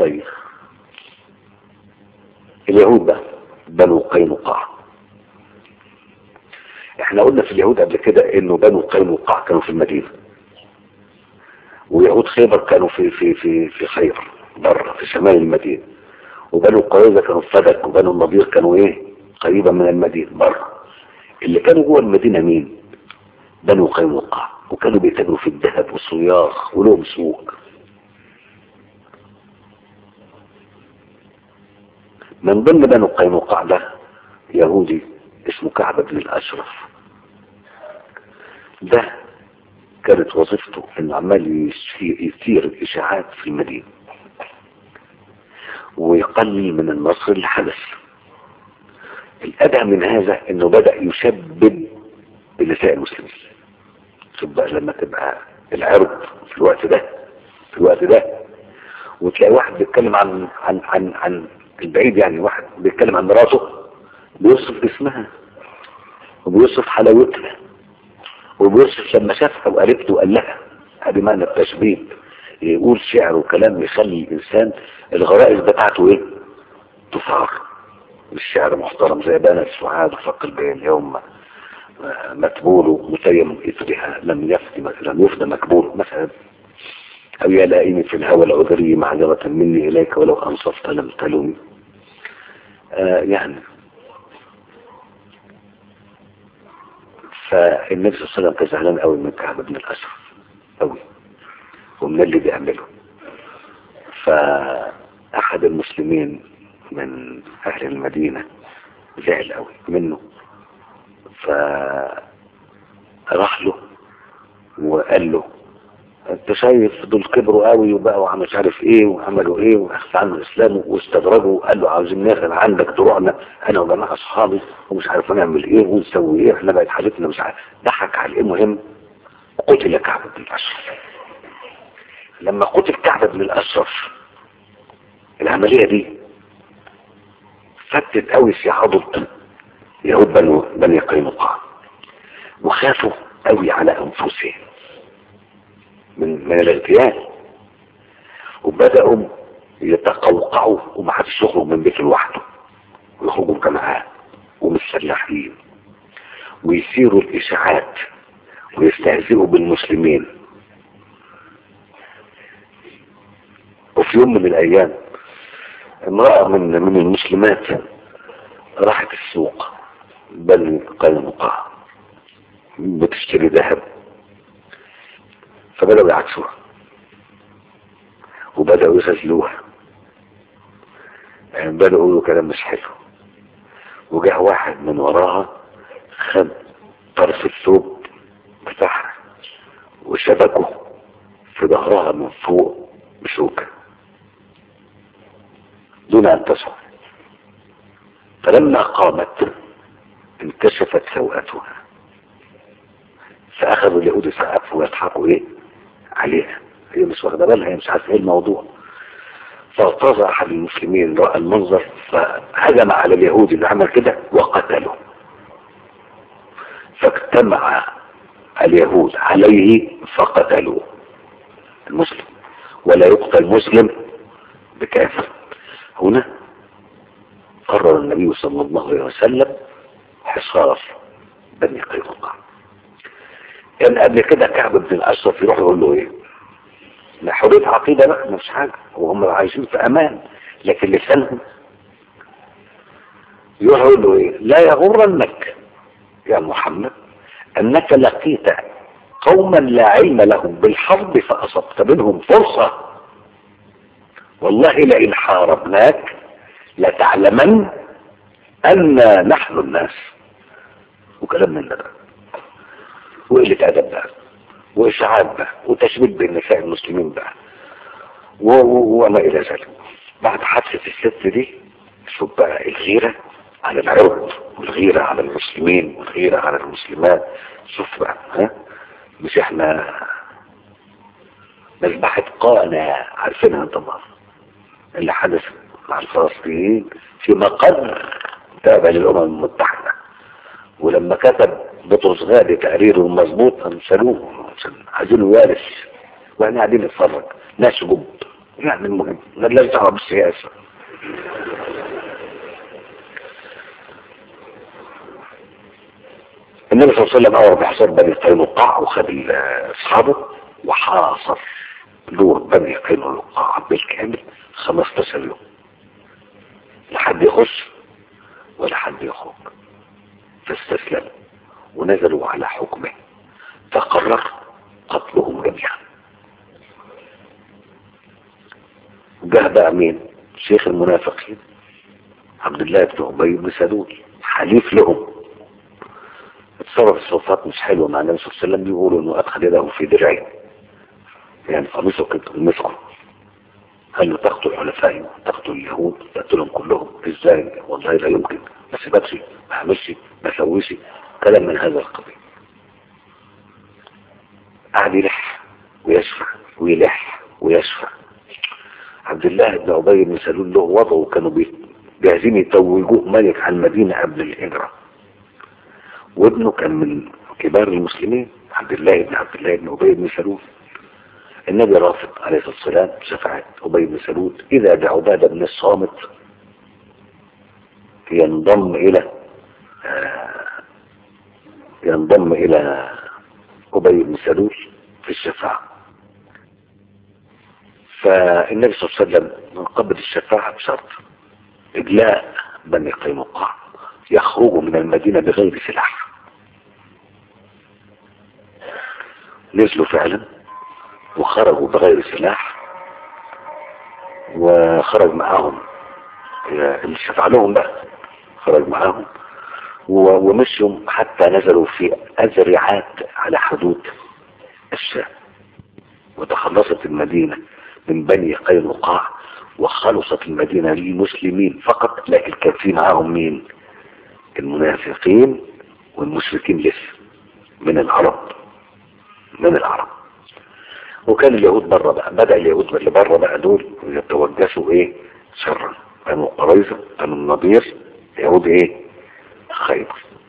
طيب اليهود بقى بنو قينقاع احنا قلنا في اليهود قبل كده انه بنو قينقاع كانوا في المدينة ويهود خيبر كانوا في في في في خيبر بره في شمال المدينة وبنو قريظة كانوا في فدك وبنو النضير كانوا ايه قريبا من المدينة بره اللي كانوا جوه المدينة مين بنو قينقاع وكانوا بيتاجروا في الذهب والصياغ ولهم سوق من ضمن بنو قينقاع ده يهودي اسمه كعب بن الأشرف ده كانت وظيفته انه عمال يثير الاشاعات في المدينة ويقلل من النصر اللي حدث الأدهى من هذا انه بدأ يشبب بنساء المسلمين شوف بقى لما تبقى العرض في الوقت ده في الوقت ده وتلاقي واحد بيتكلم عن عن عن عن البعيد يعني واحد بيتكلم عن مراته بيوصف اسمها وبيوصف حلاوتها وبيوصف لما شافها وقالت وقال لها ادي معنى التشبيه يقول شعر وكلام يخلي الانسان الغرائز بتاعته ايه تثار الشعر محترم زي بان السعاد وفق البين اليوم متبول متيم إثرها لم يفد لم يفد مكبول مثلا أو يا لائمي في الهوى العذري معذرة مني إليك ولو أنصفت لم تلومي آه يعني فالنبي صلى الله عليه وسلم كان زعلان قوي من كعب بن الأشرف قوي ومن اللي بيعمله فأحد المسلمين من أهل المدينة زعل قوي منه فراح له وقال له انت شايف دول كبروا قوي وبقوا مش عارف ايه وعملوا ايه واخفى عنه الاسلام واستدرجوا وقال له عاوزين ناخد عندك تروحنا انا وجماعه اصحابي ومش عارف نعمل ايه ونسوي ايه احنا بقت حالتنا مش عارف ضحك على ايه مهم قتل كعب بن الاشرف لما قتل كعب بن الاشرف العمليه دي فتت قوي في عضد يهود بنو بني قينقاع وخافوا قوي على انفسهم من من الاغتيال وبدأوا يتقوقعوا ومحدش يخرج من بيته لوحده ويخرجوا جماعات ومسلحين ويثيروا الاشاعات ويستهزئوا بالمسلمين وفي يوم من الايام امرأة من من المسلمات راحت السوق بني قينقاع بتشتري ذهب فبدأوا يعكسوها وبدأوا يغزلوها يعني بدأوا يقولوا كلام مش حلو وجه واحد من وراها خد طرف الثوب بتاعها وشبكه في ظهرها من فوق بشوكة دون أن تشعر فلما قامت انكشفت سوءتها فأخذوا اليهود يسقفوا ويضحكوا إيه عليها هي مش واخده بالها هي مش عارفه ايه الموضوع فاغتاظ احد المسلمين راى المنظر فهجم على اليهود اللي عمل كده وقتله فاجتمع اليهود عليه فقتلوه المسلم ولا يقتل مسلم بكافر هنا قرر النبي صلى الله عليه وسلم حصار بني قينقاع كان قبل كده كعب بن الاشرف يروح يقول له ايه ما حرية عقيدة بقى مش حاجة وهم عايشين في امان لكن لسانهم يروح يقول له ايه لا يغرنك يا محمد انك لقيت قوما لا علم لهم بالحرب فاصبت منهم فرصة والله لئن حاربناك لتعلمن أن نحن الناس وكلام من ده وقلة أدب بقى وإشاعات بقى وتشبيه بالنساء المسلمين بقى وما إلى ذلك بعد حادثة الست دي شوف بقى الغيرة على العرض والغيرة على المسلمين والغيرة على المسلمات شوف بقى ها مش احنا مذبحة قانا عارفينها طبعا اللي حدث مع الفلسطينيين في مقر تابع للأمم المتحدة ولما كتب بطرس غالي تقريره المظبوط انشلوه عشان عايزينه يوارث واحنا قاعدين نتفرج ناس جب يعني المهم مالناش دعوه بالسياسه النبي صلى الله عليه وسلم امر بحصار بني قينقاع وخد ال- اصحابه وحاصر دور بني قينقاع بالكامل 15 يوم لا حد يخش ولا حد يخرج فاستسلموا ونزلوا على حكمه فقرر قتلهم جميعا جه بقى مين شيخ المنافقين عبد الله بن ابي بن سلول حليف لهم اتصرف تصرفات مش حلوه مع النبي صلى الله عليه وسلم بيقولوا انه ادخل يده في درعه يعني قميصه كده مسكه قال له تقتل حلفائي تقتل اليهود تقتلهم كلهم ازاي والله لا يمكن ما سيبكش ما اعملش ما اسويش كلام من هذا القبيل قعد يلح ويشفع ويلح ويشفع عبد الله بن ابي بن سلول له وضعه وكانوا بي- جاهزين يتوجوه ملك على المدينه قبل الهجره وابنه كان من كبار المسلمين عبد الله بن عبد الله بن ابي بن سلول النبي رافض عليه الصلاه والسلام شفاعه ابي بن سلول اذا بعباده بن الصامت ينضم الى آه، ينضم الى ابي بن سلول في الشفاعه فالنبي صلى الله عليه وسلم قبل الشفاعه بشرط اجلاء بني قينقاع يخرجوا من المدينه بغير سلاح نزلوا فعلا وخرجوا بغير سلاح وخرج معاهم اللي شفع لهم بقى خرج معاهم و- ومشوا حتى نزلوا في أزرعات على حدود الشام وتخلصت المدينة من بني قينقاع وخلصت المدينة للمسلمين فقط لكن كان في معاهم مين المنافقين والمشركين لسه من العرب من العرب وكان اليهود بره بقى بدأ اليهود اللي بره بقى دول يتوجسوا ايه شرا بنو قريظة بنو النضير يهود ايه خيبر